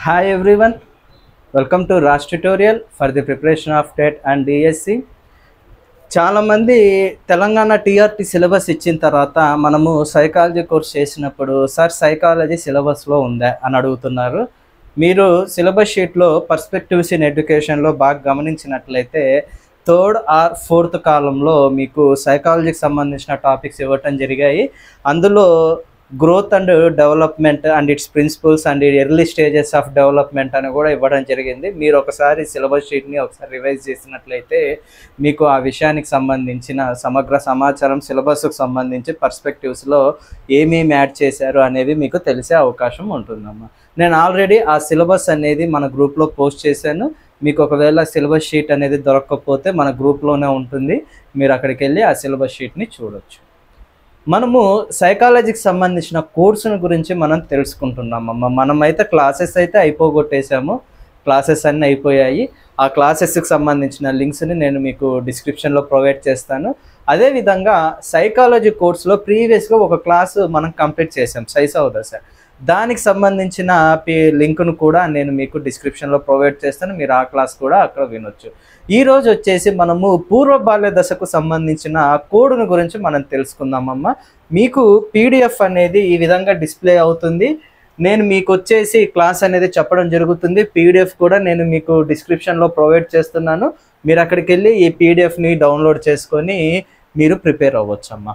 Hi everyone, welcome to RAS tutorial for the preparation of TET and DSC. చాలామంది Telangana TRT syllabus ఇచ్చిన తర్వాత మనము psychology course చేసినప్పుడు sir psychology సిలబస్లో ఉందా అని అడుగుతున్నారు మీరు సిలబస్ షీట్లో పర్స్పెక్టివ్స్ ఇన్ ఎడ్యుకేషన్లో బాగా గమనించినట్లయితే థర్డ్ ఆర్ ఫోర్త్ కాలంలో మీకు సైకాలజీకి సంబంధించిన టాపిక్స్ ఇవ్వటం జరిగాయి అందులో growth and development and its principles and early stages of development అని కూడా ఇవ్వడం జరిగింది మీరు ఒకసారి సిలబస్ షీట్ని ఒకసారి రివైజ్ చేసినట్లయితే మీకు ఆ విషయానికి సంబంధించిన సమగ్ర సమాచారం సిలబస్కు సంబంధించి పర్స్పెక్టివ్స్లో ఏమేమి యాడ్ చేశారు అనేవి మీకు తెలిసే అవకాశం ఉంటుందమ్మా నేను ఆల్రెడీ ఆ సిలబస్ అనేది మన గ్రూప్లో పోస్ట్ చేశాను మీకు ఒకవేళ సిలబస్ షీట్ అనేది దొరకకపోతే మన గ్రూప్లోనే ఉంటుంది మీరు అక్కడికి వెళ్ళి ఆ సిలబస్ షీట్ని చూడొచ్చు మనము సైకాలజీకి సంబంధించిన కోర్సును గురించి మనం తెలుసుకుంటున్నామమ్మ మనమైతే క్లాసెస్ అయితే అయిపోగొట్టేశాము క్లాసెస్ అన్నీ అయిపోయాయి ఆ క్లాసెస్కి సంబంధించిన లింక్స్ని నేను మీకు డిస్క్రిప్షన్లో ప్రొవైడ్ చేస్తాను అదేవిధంగా సైకాలజీ కోర్సులో ప్రీవియస్గా ఒక క్లాసు మనం కంప్లీట్ చేసాం సైసౌ దశ దానికి సంబంధించిన పి లింక్ను కూడా నేను మీకు డిస్క్రిప్షన్లో ప్రొవైడ్ చేస్తాను మీరు ఆ క్లాస్ కూడా అక్కడ వినొచ్చు ఈ రోజు వచ్చేసి మనము పూర్వ బాల్య దశకు సంబంధించిన కోడ్ను గురించి మనం తెలుసుకుందామమ్మ మీకు పీడిఎఫ్ అనేది ఈ విధంగా డిస్ప్లే అవుతుంది నేను మీకు వచ్చేసి క్లాస్ అనేది చెప్పడం జరుగుతుంది పీడిఎఫ్ కూడా నేను మీకు డిస్క్రిప్షన్లో ప్రొవైడ్ చేస్తున్నాను మీరు అక్కడికి వెళ్ళి ఈ పీడిఎఫ్ని డౌన్లోడ్ చేసుకొని మీరు ప్రిపేర్ అవ్వచ్చు అమ్మా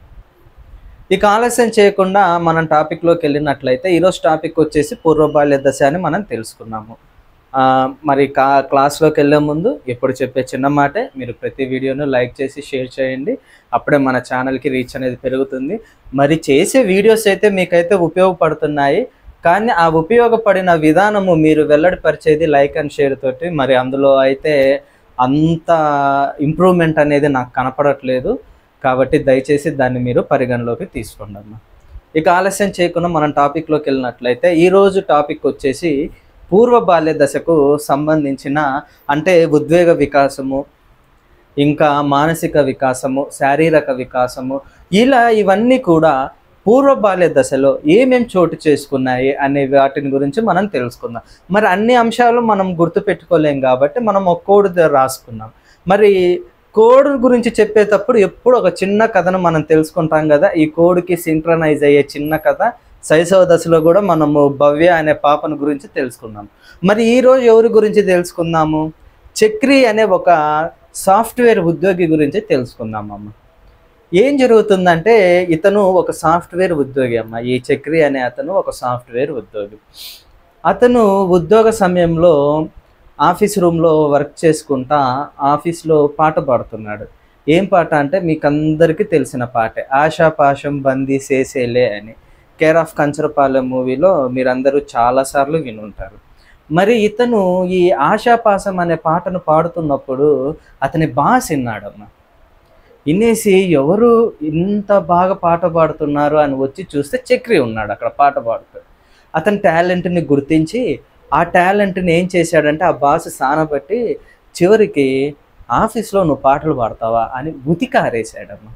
ఇక ఆలస్యం చేయకుండా మనం టాపిక్లోకి వెళ్ళినట్లయితే ఈరోజు టాపిక్ వచ్చేసి పూర్వ బాల్య దశ అని మనం తెలుసుకున్నాము ఆ, మరి కా క్లాస్లోకి వెళ్ళే ముందు ఎప్పుడు చెప్పే చిన్న మాటే మీరు ప్రతి వీడియోను లైక్ చేసి షేర్ చేయండి అప్పుడే మన ఛానల్కి రీచ్ అనేది పెరుగుతుంది మరి చేసే వీడియోస్ అయితే మీకైతే ఉపయోగపడుతున్నాయి కానీ ఆ ఉపయోగపడిన విధానము మీరు వెల్లడిపరిచేది లైక్ అండ్ షేర్ తోటి మరి అందులో అయితే అంత ఇంప్రూవ్మెంట్ అనేది నాకు కనపడట్లేదు కాబట్టి దయచేసి దాన్ని మీరు పరిగణలోకి తీసుకోండి అమ్మా ఇక ఆలస్యం చేయకుండా మనం టాపిక్లోకి వెళ్ళినట్లయితే ఈరోజు టాపిక్ వచ్చేసి పూర్వ బాల్య దశకు సంబంధించిన అంటే ఉద్వేగ వికాసము ఇంకా మానసిక వికాసము శారీరక వికాసము ఇలా ఇవన్నీ కూడా పూర్వ బాల్య దశలో ఏమేం చోటు చేసుకున్నాయి అనే వాటిని గురించి మనం తెలుసుకుందాం మరి అన్ని అంశాలు మనం గుర్తుపెట్టుకోలేం కాబట్టి మనం ఒక్కోడు రాసుకున్నాం మరి కోడ్ గురించి చెప్పేటప్పుడు ఎప్పుడు ఒక చిన్న కథను మనం తెలుసుకుంటాం కదా ఈ కోడ్కి సింక్రనైజ్ అయ్యే చిన్న కథ శైశవ దశలో కూడా మనము భవ్య అనే పాపను గురించి తెలుసుకున్నాం మరి ఈరోజు ఎవరి గురించి తెలుసుకుందాము చక్రి అనే ఒక సాఫ్ట్వేర్ ఉద్యోగి గురించి తెలుసుకుందాం అమ్మ ఏం జరుగుతుందంటే ఇతను ఒక సాఫ్ట్వేర్ ఉద్యోగి అమ్మ ఈ చక్రి అనే అతను ఒక సాఫ్ట్వేర్ ఉద్యోగి అతను ఉద్యోగ సమయంలో ఆఫీస్ రూమ్లో వర్క్ చేసుకుంటా ఆఫీస్లో పాట పాడుతున్నాడు ఏం పాట అంటే మీకు అందరికీ తెలిసిన పాటే ఆశాపాశం బందీ చేసేలే అని కేర్ ఆఫ్ కంచరపాలెం మూవీలో మీరందరూ చాలాసార్లు వినుంటారు మరి ఇతను ఈ ఆశాపాసం అనే పాటను పాడుతున్నప్పుడు అతని బాస్ విన్నాడమ్మ వినేసి ఎవరు ఇంత బాగా పాట పాడుతున్నారు అని వచ్చి చూస్తే చక్రి ఉన్నాడు అక్కడ పాట పాడుతూ అతని టాలెంట్ని గుర్తించి ఆ టాలెంట్ని ఏం చేశాడంటే ఆ బాస్ సానబట్టి చివరికి ఆఫీస్లో నువ్వు పాటలు పాడతావా అని ఉతికారేశాడమ్మ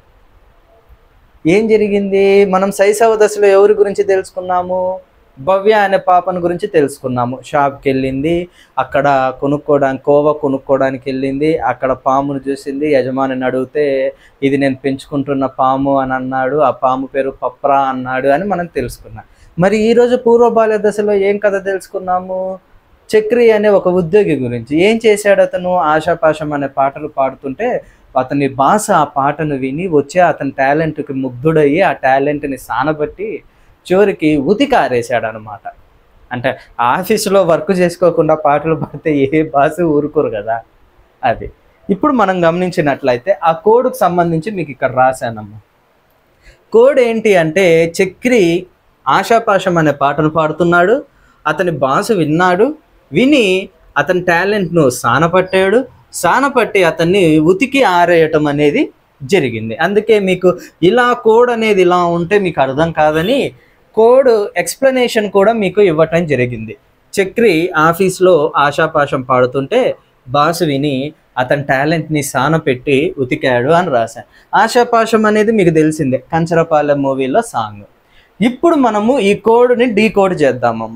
ఏం జరిగింది మనం శైశవ దశలో ఎవరి గురించి తెలుసుకున్నాము భవ్య అనే పాపను గురించి తెలుసుకున్నాము షాప్కి వెళ్ళింది అక్కడ కొనుక్కోవడానికి కోవా కొనుక్కోవడానికి వెళ్ళింది అక్కడ పామును చూసింది యజమానిని అడిగితే ఇది నేను పెంచుకుంటున్న పాము అని అన్నాడు ఆ పాము పేరు పప్రా అన్నాడు అని మనం తెలుసుకున్నాం మరి ఈరోజు పూర్వ బాల్య దశలో ఏం కథ తెలుసుకున్నాము చక్రి అనే ఒక ఉద్యోగి గురించి ఏం చేశాడు అతను ఆశాపాశం అనే పాటలు పాడుతుంటే అతని భాష ఆ పాటను విని వచ్చి అతని టాలెంట్కి ముగ్ధుడయ్యి ఆ టాలెంట్ని సానబట్టి చివరికి ఉతికి ఆరేశాడు అనమాట అంటే ఆఫీసులో వర్క్ చేసుకోకుండా పాటలు పాడితే ఏ భాష ఊరుకోరు కదా అది ఇప్పుడు మనం గమనించినట్లయితే ఆ కోడ్కి సంబంధించి మీకు ఇక్కడ రాశానమ్మా కోడ్ ఏంటి అంటే చక్రి ఆశాపాశం అనే పాటను పాడుతున్నాడు అతని భాష విన్నాడు విని అతని టాలెంట్ను సానపట్టాడు సానపట్టి అతన్ని ఉతికి ఆరేయటం అనేది జరిగింది అందుకే మీకు ఇలా కోడ్ అనేది ఇలా ఉంటే మీకు అర్థం కాదని కోడ్ ఎక్స్ప్లెనేషన్ కూడా మీకు ఇవ్వటం జరిగింది చక్రి ఆఫీస్లో ఆశాపాశం పాడుతుంటే బాస్ విని అతని టాలెంట్ని సానపెట్టి ఉతికాడు అని రాశాను ఆశాపాశం అనేది మీకు తెలిసిందే కంచరపాలెం మూవీలో సాంగ్ ఇప్పుడు మనము ఈ కోడ్ని డీకోడ్ చేద్దామమ్మ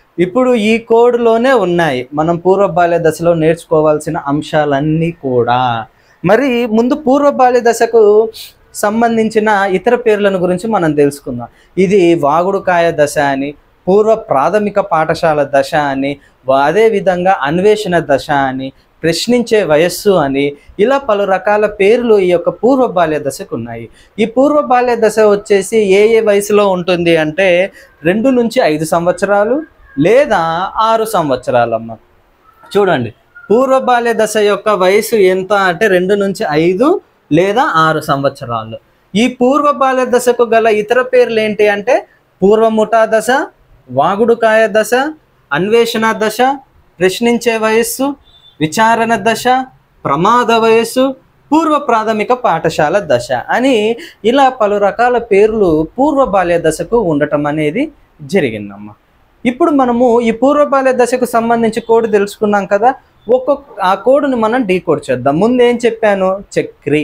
ఇప్పుడు ఈ కోడ్లోనే ఉన్నాయి మనం పూర్వ బాల్య దశలో నేర్చుకోవాల్సిన అంశాలన్నీ కూడా మరి ముందు పూర్వ బాల్య దశకు సంబంధించిన ఇతర పేర్లను గురించి మనం తెలుసుకుందాం ఇది వాగుడుకాయ దశ అని పూర్వ ప్రాథమిక పాఠశాల దశ అని వా- అదేవిధంగా అన్వేషణ దశ అని ప్రశ్నించే వయస్సు అని ఇలా పలు రకాల పేర్లు ఈ యొక్క పూర్వ బాల్య దశకు ఉన్నాయి ఈ పూర్వ బాల్య దశ వచ్చేసి ఏ ఏ వయసులో ఉంటుంది అంటే రెండు నుంచి ఐదు సంవత్సరాలు లేదా ఆరు సంవత్సరాలమ్మ చూడండి పూర్వ బాల్య దశ యొక్క వయసు ఎంత అంటే రెండు నుంచి ఐదు లేదా ఆరు సంవత్సరాలు ఈ పూర్వ బాల్య దశకు గల ఇతర పేర్లు ఏంటి అంటే పూర్వముఠా దశ వాగుడుకాయ దశ అన్వేషణ దశ ప్రశ్నించే వయస్సు విచారణ దశ ప్రమాద వయస్సు పూర్వ ప్రాథమిక పాఠశాల దశ అని ఇలా పలు రకాల పేర్లు పూర్వ బాల్య దశకు ఉండటం అనేది జరిగిందమ్మా ఇప్పుడు మనము ఈ పూర్వ బాల్య దశకు సంబంధించి కోడ్ తెలుసుకున్నాం కదా ఒక్కొక్క ఆ కోడ్ని మనం డీకోడ్ చేద్దాం ముందు ఏం చెప్పాను చక్రి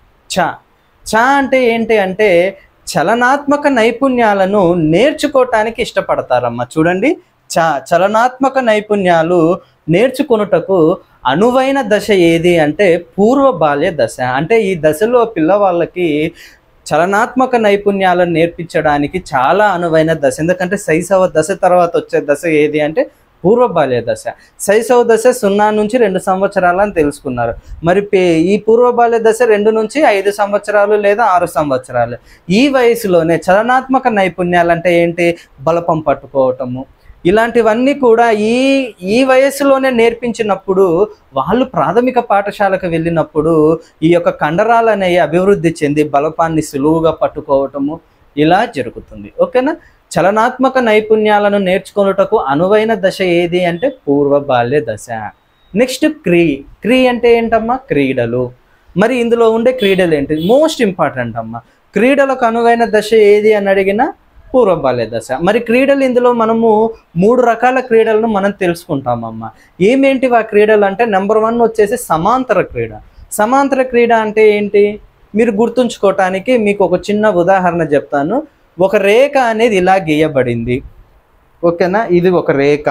చ చ అంటే ఏంటి అంటే చలనాత్మక నైపుణ్యాలను నేర్చుకోవటానికి ఇష్టపడతారమ్మా చూడండి చ చలనాత్మక నైపుణ్యాలు నేర్చుకొనుటకు అనువైన దశ ఏది అంటే పూర్వ బాల్య దశ అంటే ఈ దశలో పిల్లవాళ్ళకి చలనాత్మక నైపుణ్యాలను నేర్పించడానికి చాలా అనువైన దశ ఎందుకంటే శైశవ దశ తర్వాత వచ్చే దశ ఏది అంటే పూర్వ బాల్య దశ శైశవ దశ సున్నా నుంచి రెండు సంవత్సరాలు అని తెలుసుకున్నారు మరి పే ఈ పూర్వ బాల్య దశ రెండు నుంచి ఐదు సంవత్సరాలు లేదా ఆరు సంవత్సరాలు ఈ వయసులోనే చలనాత్మక నైపుణ్యాలు అంటే ఏంటి బలపం పట్టుకోవటము ఇలాంటివన్నీ కూడా ఈ ఈ వయస్సులోనే నేర్పించినప్పుడు వాళ్ళు ప్రాథమిక పాఠశాలకు వెళ్ళినప్పుడు ఈ యొక్క కండరాలు అనేవి అభివృద్ధి చెంది బలపాన్ని సులువుగా పట్టుకోవటము ఇలా జరుగుతుంది ఓకేనా చలనాత్మక నైపుణ్యాలను నేర్చుకొనుటకు అనువైన దశ ఏది అంటే పూర్వ బాల్య దశ నెక్స్ట్ క్రీ క్రీ అంటే ఏంటమ్మా క్రీడలు మరి ఇందులో ఉండే క్రీడలు ఏంటి మోస్ట్ ఇంపార్టెంట్ అమ్మా క్రీడలకు అనువైన దశ ఏది అని అడిగిన పూర్వ బాల్య దశ మరి క్రీడలు ఇందులో మనము మూడు రకాల క్రీడలను మనం తెలుసుకుంటామమ్మా ఏమేంటివి ఆ క్రీడలు అంటే నెంబర్ వన్ వచ్చేసి సమాంతర క్రీడ సమాంతర క్రీడ అంటే ఏంటి మీరు గుర్తుంచుకోవటానికి మీకు ఒక చిన్న ఉదాహరణ చెప్తాను ఒక రేఖ అనేది ఇలా గీయబడింది ఓకేనా ఇది ఒక రేఖ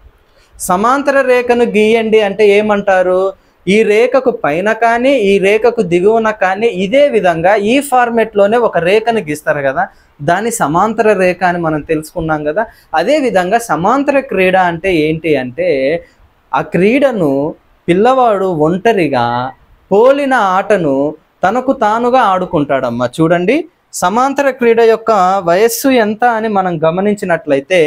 సమాంతర రేఖను గీయండి అంటే ఏమంటారు ఈ రేఖకు పైన కానీ ఈ రేఖకు దిగువన కానీ ఇదే విధంగా ఈ ఫార్మెట్లోనే ఒక రేఖను గీస్తారు కదా దాన్ని సమాంతర రేఖ అని మనం తెలుసుకున్నాం కదా అదే విధంగా సమాంతర క్రీడ అంటే ఏంటి అంటే ఆ క్రీడను పిల్లవాడు ఒంటరిగా పోలిన ఆటను తనకు తానుగా ఆడుకుంటాడమ్మా చూడండి సమాంతర క్రీడ యొక్క వయస్సు ఎంత అని మనం గమనించినట్లయితే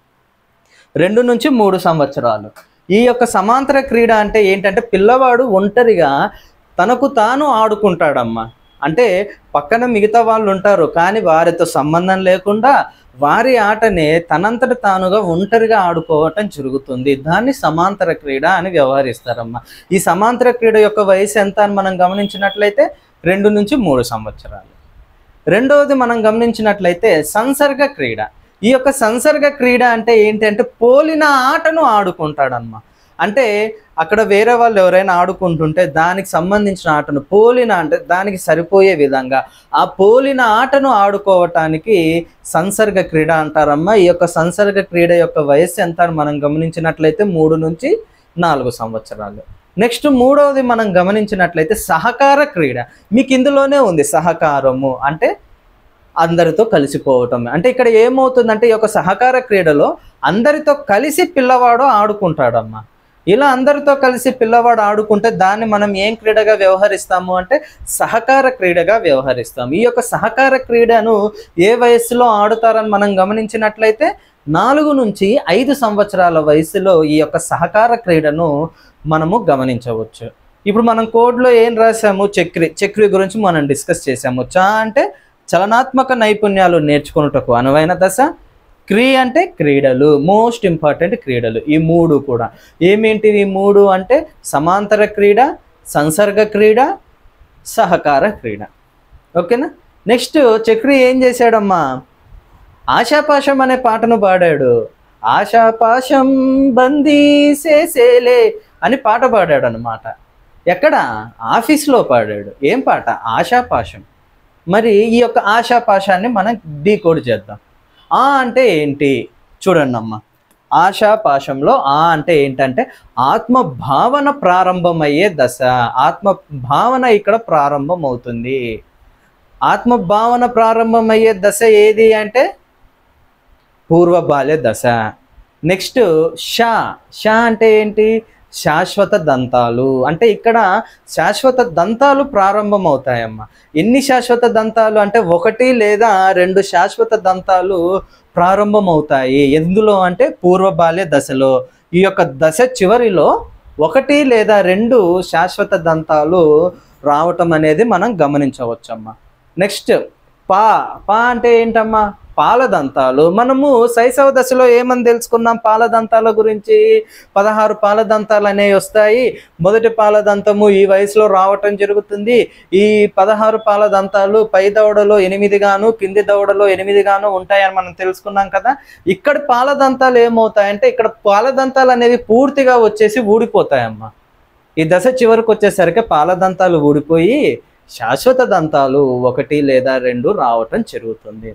రెండు నుంచి మూడు సంవత్సరాలు ఈ యొక్క సమాంతర క్రీడ అంటే ఏంటంటే పిల్లవాడు ఒంటరిగా తనకు తాను ఆడుకుంటాడమ్మా అంటే పక్కన మిగతా వాళ్ళు ఉంటారు కానీ వారితో సంబంధం లేకుండా వారి ఆటనే తనంతట తానుగా ఒంటరిగా ఆడుకోవటం జరుగుతుంది దాన్ని సమాంతర క్రీడ అని వ్యవహరిస్తారమ్మా ఈ సమాంతర క్రీడ యొక్క వయసు ఎంత అని మనం గమనించినట్లయితే రెండు నుంచి మూడు సంవత్సరాలు రెండవది మనం గమనించినట్లయితే సంసర్గ క్రీడ ఈ యొక్క సంసర్గ క్రీడ అంటే ఏంటి అంటే పోలిన ఆటను ఆడుకుంటాడమ్మా అంటే అక్కడ వేరే వాళ్ళు ఎవరైనా ఆడుకుంటుంటే దానికి సంబంధించిన ఆటను పోలిన అంటే దానికి సరిపోయే విధంగా ఆ పోలిన ఆటను ఆడుకోవటానికి సంసర్గ క్రీడ అంటారమ్మా ఈ యొక్క సంసర్గ క్రీడ యొక్క వయస్సు ఎంత అని మనం గమనించినట్లయితే మూడు నుంచి నాలుగు సంవత్సరాలు నెక్స్ట్ మూడవది మనం గమనించినట్లయితే సహకార క్రీడ మీకు ఇందులోనే ఉంది సహకారము అంటే అందరితో కలిసిపోవటం అంటే ఇక్కడ ఏమవుతుందంటే ఈ యొక్క సహకార క్రీడలో అందరితో కలిసి పిల్లవాడు ఆడుకుంటాడమ్మా ఇలా అందరితో కలిసి పిల్లవాడు ఆడుకుంటే దాన్ని మనం ఏం క్రీడగా వ్యవహరిస్తాము అంటే సహకార క్రీడగా వ్యవహరిస్తాం ఈ యొక్క సహకార క్రీడను ఏ వయస్సులో ఆడుతారని మనం గమనించినట్లయితే నాలుగు నుంచి ఐదు సంవత్సరాల వయసులో ఈ యొక్క సహకార క్రీడను మనము గమనించవచ్చు ఇప్పుడు మనం కోడ్లో ఏం రాసాము చక్రి చక్రి గురించి మనం డిస్కస్ చేసాము చా అంటే చలనాత్మక నైపుణ్యాలు నేర్చుకున్నటకు అనువైన దశ క్రీ అంటే క్రీడలు మోస్ట్ ఇంపార్టెంట్ క్రీడలు ఈ మూడు కూడా ఏమేంటివి ఈ మూడు అంటే సమాంతర క్రీడ సంసర్గ క్రీడ సహకార క్రీడ ఓకేనా నెక్స్ట్ చక్రి ఏం చేశాడమ్మా ఆశాపాశం అనే పాటను పాడాడు ఆశాపాశం బందీ చేసేలే అని పాట పాడాడు అనమాట ఎక్కడ ఆఫీస్లో పాడాడు ఏం పాట ఆశాపాశం మరి ఈ యొక్క ఆశాపాశాన్ని మనం డీకోడ్ చేద్దాం ఆ అంటే ఏంటి చూడండి అమ్మ ఆశాపాశంలో ఆ అంటే ఏంటంటే ఆత్మ భావన ప్రారంభమయ్యే దశ ఆత్మ భావన ఇక్కడ ప్రారంభం అవుతుంది ఆత్మ భావన ప్రారంభమయ్యే దశ ఏది అంటే పూర్వ బాల్య దశ నెక్స్ట్ షా షా అంటే ఏంటి శాశ్వత దంతాలు అంటే ఇక్కడ శాశ్వత దంతాలు ప్రారంభం అవుతాయమ్మా ఎన్ని శాశ్వత దంతాలు అంటే ఒకటి లేదా రెండు శాశ్వత దంతాలు ప్రారంభం అవుతాయి ఎందులో అంటే పూర్వ బాల్య దశలో ఈ యొక్క దశ చివరిలో ఒకటి లేదా రెండు శాశ్వత దంతాలు రావటం అనేది మనం గమనించవచ్చమ్మా నెక్స్ట్ పా పా అంటే ఏంటమ్మా పాలదంతాలు మనము శైశవ దశలో ఏమని తెలుసుకున్నాం పాలదంతాల గురించి పదహారు పాలదంతాలు అనేవి వస్తాయి మొదటి పాలదంతము ఈ వయసులో రావటం జరుగుతుంది ఈ పదహారు పాలదంతాలు పై దవడలో ఎనిమిది గాను కింది దవడలో ఎనిమిది గాను ఉంటాయని మనం తెలుసుకున్నాం కదా ఇక్కడ పాలదంతాలు ఏమవుతాయంటే ఇక్కడ పాలదంతాలు అనేవి పూర్తిగా వచ్చేసి ఊడిపోతాయమ్మా ఈ దశ చివరికి వచ్చేసరికి పాలదంతాలు ఊడిపోయి శాశ్వత దంతాలు ఒకటి లేదా రెండు రావటం జరుగుతుంది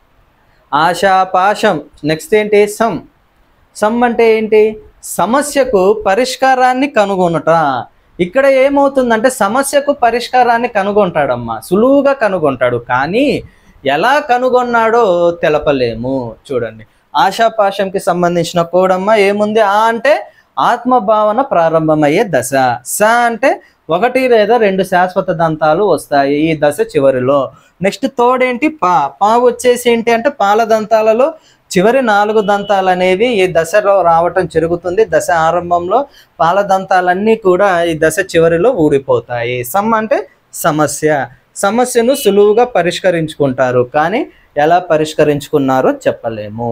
ఆశాపాశం నెక్స్ట్ ఏంటి సమ్ సమ్ అంటే ఏంటి సమస్యకు పరిష్కారాన్ని కనుగొనుట ఇక్కడ ఏమవుతుందంటే సమస్యకు పరిష్కారాన్ని కనుగొంటాడమ్మా సులువుగా కనుగొంటాడు కానీ ఎలా కనుగొన్నాడో తెలపలేము చూడండి ఆశాపాశంకి సంబంధించిన కోడమ్మ ఏముంది ఆ అంటే ఆత్మభావన ప్రారంభమయ్యే దశ స అంటే ఒకటి లేదా రెండు శాశ్వత దంతాలు వస్తాయి ఈ దశ చివరిలో నెక్స్ట్ తోడేంటి పా పా వచ్చేసి ఏంటి అంటే పాల దంతాలలో చివరి నాలుగు దంతాలు అనేవి ఈ దశలో రావటం జరుగుతుంది దశ ఆరంభంలో పాల దంతాలన్నీ కూడా ఈ దశ చివరిలో ఊడిపోతాయి సమ్ అంటే సమస్య సమస్యను సులువుగా పరిష్కరించుకుంటారు కానీ ఎలా పరిష్కరించుకున్నారో చెప్పలేము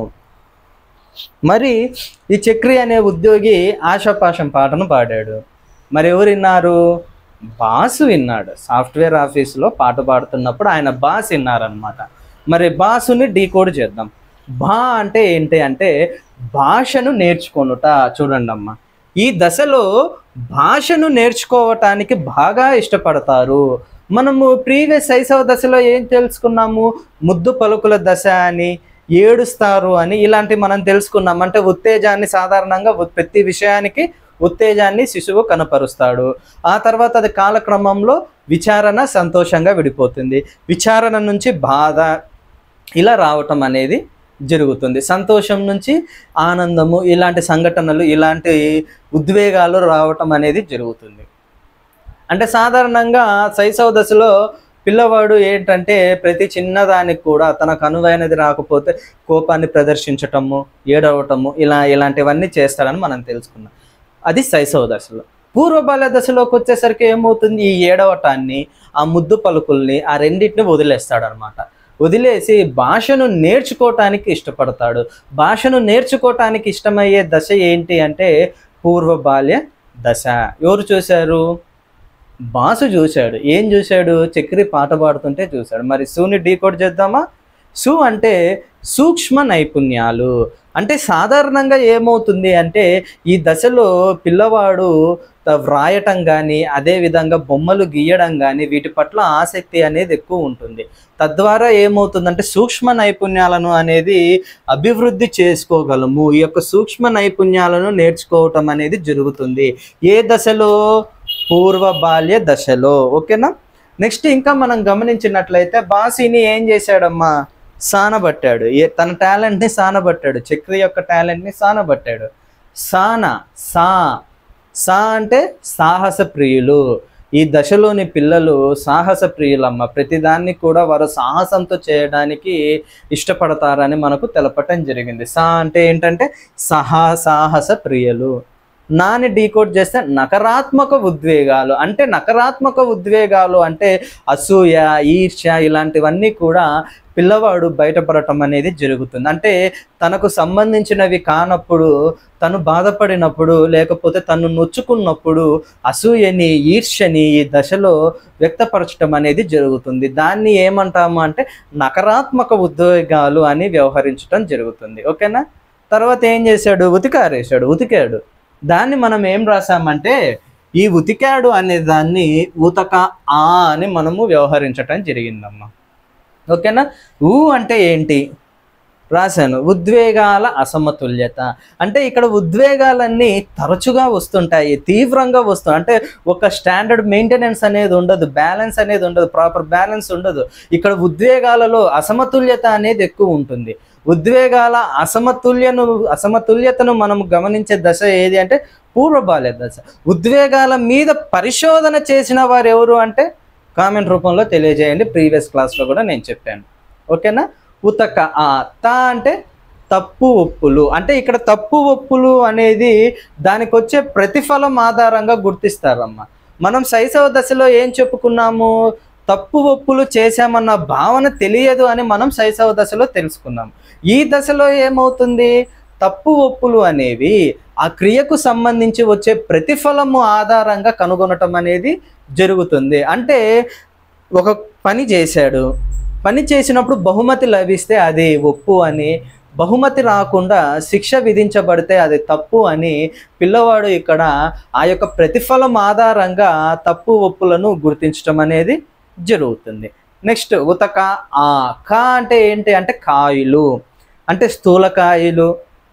మరి ఈ చక్రి అనే ఉద్యోగి ఆశాపాశం పాటను పాడాడు మరి ఎవరు విన్నారు బాస్ విన్నాడు సాఫ్ట్వేర్ ఆఫీస్లో పాట పాడుతున్నప్పుడు ఆయన బాస్ విన్నారనమాట మరి బాసుని డీకోడ్ చేద్దాం బా అంటే ఏంటి అంటే భాషను నేర్చుకొనుట చూడండి అమ్మ ఈ దశలో భాషను నేర్చుకోవటానికి బాగా ఇష్టపడతారు మనము ప్రీవియస్ శైశవ దశలో ఏం తెలుసుకున్నాము ముద్దు పలుకుల దశ అని ఏడుస్తారు అని ఇలాంటివి మనం తెలుసుకున్నాం అంటే ఉత్తేజాన్ని సాధారణంగా ఉ- ప్రతి విషయానికి ఉత్తేజాన్ని శిశువు కనపరుస్తాడు ఆ తర్వాత అది కాలక్రమంలో విచారణ సంతోషంగా విడిపోతుంది విచారణ నుంచి బాధ ఇలా రావటం అనేది జరుగుతుంది సంతోషం నుంచి ఆనందము ఇలాంటి సంఘటనలు ఇలాంటి ఉద్వేగాలు రావటం అనేది జరుగుతుంది అంటే సాధారణంగా శైశవ దశలో పిల్లవాడు ఏంటంటే ప్రతి చిన్నదానికి కూడా తనకు అనువైనది రాకపోతే కోపాన్ని ప్రదర్శించటము ఏడవటము ఇలా ఇలాంటివన్నీ చేస్తాడని మనం తెలుసుకున్నాం అది శైశవ దశలో పూర్వ బాల్య దశలోకి వచ్చేసరికి ఏమవుతుంది ఈ ఏడవటాన్ని ఆ ముద్దు పలుకుల్ని ఆ రెండింటిని వదిలేస్తాడనమాట వదిలేసి భాషను నేర్చుకోవటానికి ఇష్టపడతాడు భాషను నేర్చుకోవటానికి ఇష్టమయ్యే దశ ఏంటి అంటే పూర్వ బాల్య దశ ఎవరు చూశారు బాసు చూశాడు ఏం చూశాడు చక్రి పాట పాడుతుంటే చూశాడు మరి సూని డీకోడ్ చేద్దామా సు అంటే సూక్ష్మ నైపుణ్యాలు అంటే సాధారణంగా ఏమవుతుంది అంటే ఈ దశలో పిల్లవాడు త- వ్రాయటం కానీ అదేవిధంగా బొమ్మలు గీయడం కానీ వీటి పట్ల ఆసక్తి అనేది ఎక్కువ ఉంటుంది తద్వారా ఏమవుతుందంటే సూక్ష్మ నైపుణ్యాలను అనేది అభివృద్ధి చేసుకోగలము ఈ యొక్క సూక్ష్మ నైపుణ్యాలను నేర్చుకోవటం అనేది జరుగుతుంది ఏ దశలో పూర్వ బాల్య దశలో ఓకేనా నెక్స్ట్ ఇంకా మనం గమనించినట్లయితే బాసీని ఏం చేశాడమ్మా సానబట్టాడు ఏ తన టాలెంట్ని సానబట్టాడు చక్రి యొక్క టాలెంట్ని సానబట్టాడు సాన సా సా అంటే సాహస ప్రియులు ఈ దశలోని పిల్లలు సాహస ప్రియులమ్మ ప్రతిదాన్ని కూడా వారు సాహసంతో చేయడానికి ఇష్టపడతారని మనకు తెలపటం జరిగింది సా అంటే ఏంటంటే సహా సాహస ప్రియులు నాని డీకోడ్ చేస్తే నకారాత్మక ఉద్వేగాలు అంటే నకారాత్మక ఉద్వేగాలు అంటే అసూయ ఈర్ష్య ఇలాంటివన్నీ కూడా పిల్లవాడు బయటపడటం అనేది జరుగుతుంది అంటే తనకు సంబంధించినవి కానప్పుడు తను బాధపడినప్పుడు లేకపోతే తను నొచ్చుకున్నప్పుడు అసూయని ఈర్ష్యని ఈ దశలో వ్యక్తపరచడం అనేది జరుగుతుంది దాన్ని ఏమంటాము అంటే నకారాత్మక ఉద్వేగాలు అని వ్యవహరించడం జరుగుతుంది ఓకేనా తర్వాత ఏం చేశాడు ఉతికారేశాడు ఉతికాడు దాన్ని మనం ఏం రాసామంటే ఈ ఉతికాడు అనే దాన్ని ఉతక ఆ అని మనము వ్యవహరించటం జరిగిందమ్మా ఓకేనా ఊ అంటే ఏంటి రాశాను ఉద్వేగాల అసమతుల్యత అంటే ఇక్కడ ఉద్వేగాలన్నీ తరచుగా వస్తుంటాయి తీవ్రంగా వస్తాయి అంటే ఒక స్టాండర్డ్ మెయింటెనెన్స్ అనేది ఉండదు బ్యాలెన్స్ అనేది ఉండదు ప్రాపర్ బ్యాలెన్స్ ఉండదు ఇక్కడ ఉద్వేగాలలో అసమతుల్యత అనేది ఎక్కువ ఉంటుంది ఉద్వేగాల అసమతుల్యను అసమతుల్యతను మనం గమనించే దశ ఏది అంటే పూర్వ బాల్య దశ ఉద్వేగాల మీద పరిశోధన చేసిన వారు ఎవరు అంటే కామెంట్ రూపంలో తెలియజేయండి ప్రీవియస్ క్లాస్లో కూడా నేను చెప్పాను ఓకేనా ఉతక ఆ త అంటే తప్పు ఒప్పులు అంటే ఇక్కడ తప్పు ఒప్పులు అనేది దానికి వచ్చే ప్రతిఫలం ఆధారంగా గుర్తిస్తారమ్మ మనం శైశవ దశలో ఏం చెప్పుకున్నాము తప్పు ఒప్పులు చేశామన్న భావన తెలియదు అని మనం శైశవ దశలో తెలుసుకున్నాం ఈ దశలో ఏమవుతుంది తప్పు ఒప్పులు అనేవి ఆ క్రియకు సంబంధించి వచ్చే ప్రతిఫలము ఆధారంగా కనుగొనటం అనేది జరుగుతుంది అంటే ఒక పని చేశాడు పని చేసినప్పుడు బహుమతి లభిస్తే అది ఒప్పు అని బహుమతి రాకుండా శిక్ష విధించబడితే అది తప్పు అని పిల్లవాడు ఇక్కడ ఆ యొక్క ప్రతిఫలం ఆధారంగా తప్పు ఒప్పులను గుర్తించడం అనేది జరుగుతుంది నెక్స్ట్ ఉతక ఆ కా అంటే ఏంటి అంటే కాయలు అంటే స్థూలకాయలు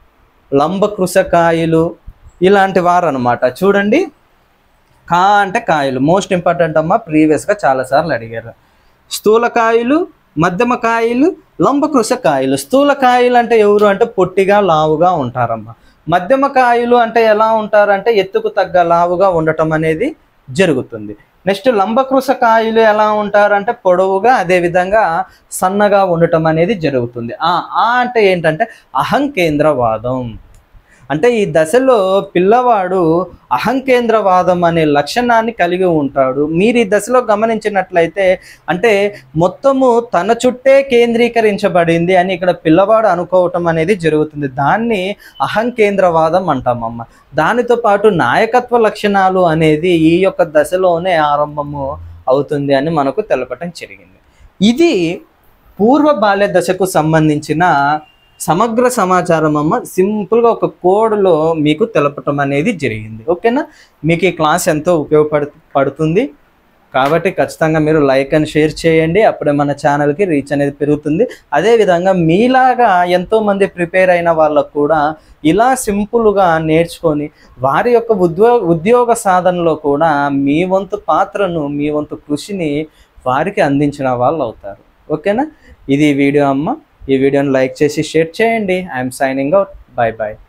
లంబకృశకాయలు ఇలాంటి వారు అనమాట చూడండి కా అంటే కాయలు మోస్ట్ ఇంపార్టెంట్ అమ్మ ప్రీవియస్గా చాలాసార్లు అడిగారు స్థూలకాయలు మధ్యమకాయలు లంబకృశకాయలు స్థూలకాయలు అంటే ఎవరు అంటే పొట్టిగా లావుగా ఉంటారమ్మ మధ్యమకాయలు అంటే ఎలా ఉంటారంటే ఎత్తుకు తగ్గ లావుగా ఉండటం అనేది జరుగుతుంది నెక్స్ట్ లంబకృశకాయలు ఎలా ఉంటారంటే పొడవుగా అదేవిధంగా సన్నగా ఉండటం అనేది జరుగుతుంది ఆ ఆ అంటే ఏంటంటే అహంకేంద్రవాదం అంటే ఈ దశలో పిల్లవాడు అహంకేంద్రవాదం అనే లక్షణాన్ని కలిగి ఉంటాడు మీరు ఈ దశలో గమనించినట్లయితే అంటే మొత్తము తన చుట్టే కేంద్రీకరించబడింది అని ఇక్కడ పిల్లవాడు అనుకోవటం అనేది జరుగుతుంది దాన్ని అహంకేంద్రవాదం అంటామమ్మ దానితో పాటు నాయకత్వ లక్షణాలు అనేది ఈ యొక్క దశలోనే ఆరంభము అవుతుంది అని మనకు తెలపటం జరిగింది ఇది పూర్వ బాల్య దశకు సంబంధించిన సమగ్ర సమాచారం అమ్మ సింపుల్గా ఒక కోడ్లో మీకు తెలపటం అనేది జరిగింది ఓకేనా మీకు ఈ క్లాస్ ఎంతో ఉపయోగపడు పడుతుంది కాబట్టి ఖచ్చితంగా మీరు లైక్ అండ్ షేర్ చేయండి అప్పుడే మన ఛానల్కి రీచ్ అనేది పెరుగుతుంది అదేవిధంగా మీలాగా ఎంతోమంది ప్రిపేర్ అయిన వాళ్ళకు కూడా ఇలా సింపుల్గా నేర్చుకొని వారి యొక్క ఉద్యోగ ఉద్యోగ సాధనలో కూడా మీ వంతు పాత్రను మీ వంతు కృషిని వారికి అందించిన వాళ్ళు అవుతారు ఓకేనా ఇది ఈ వీడియో అమ్మ ఈ వీడియోని లైక్ చేసి షేర్ చేయండి I'm signing out bye bye